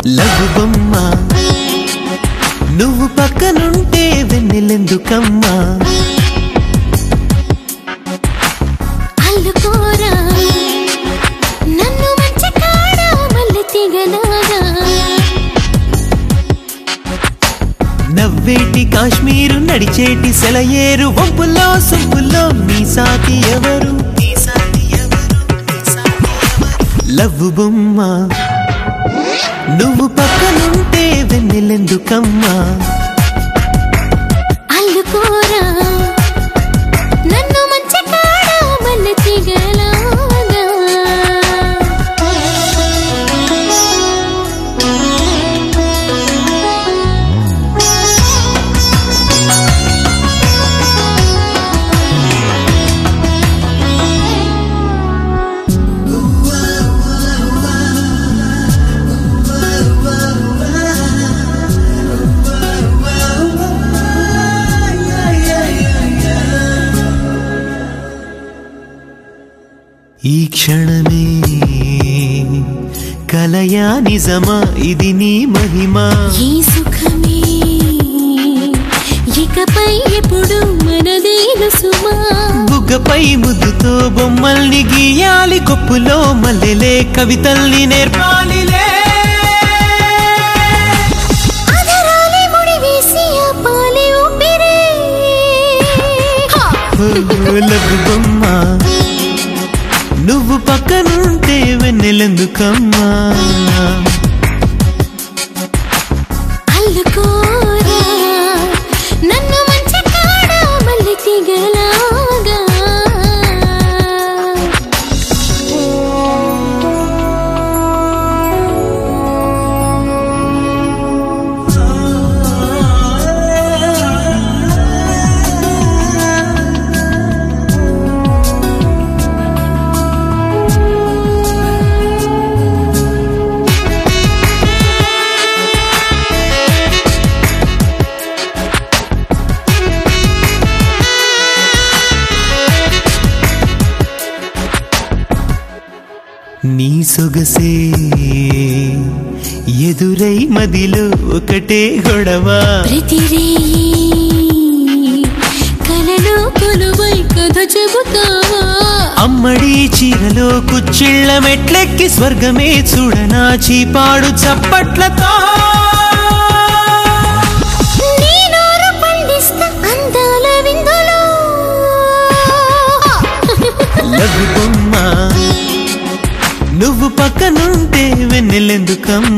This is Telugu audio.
లఘు బొమ్మ నువ్వు పక్కనుంటే వెన్నెలెందుకమ్మా అల్లుకోరా నన్ను మంచి కాడ మళ్ళీ తిగలాగా నవ్వేటి కాశ్మీరు నడిచేటి సెలయేరు వంపుల్లో సొంపుల్లో నీ సాటి ఎవరు నీ సాటి ఎవరు నీ సాటి ఎవరు లవ్వు బొమ్మ నువ్వు పక్కనుంటే వెన్నెలెందుకమ్మా అల్లుకోరా నన్ను మంచి కాడ మళ్ళీ తిగలాగా ఈ క్షణమే కలయా నిజమా ఇది నీ మహిమా ఈ సుఖమే ఇకపై ఎప్పుడు మనదేను సుమా బుగ్గపై ముద్దుతో బొమ్మల్ని గీయాలి కొప్పులో మల్లెలే కవితల్ని నేర్పాలిలే అదరాలి ముడి వేసి ఆపాలి ఊపిరే హా! లఘు బొమ్మ నువ్వు పక్కనుంటే వెన్నెలెందుకమ్మా అల్లుకోరా నన్ను మంచి కాడ మళ్ళీ తిగలాగా నీ సొగసే ఎదురై మదిలో ఒకటే గొడవ ప్రతిరేయి కలలో కొలువై కథ చెబుతావా అమ్మడి చీరలో కుచ్చిళ్ళ మెట్లెక్కి స్వర్గమే చూడనా చీపాడు చప్పట్లతో నీ నోరు పండిస్తా అందాల విందులో లఘు బొమ్మ నువ్వు పక్కనుంటే వెన్నెలెందుకమ్మా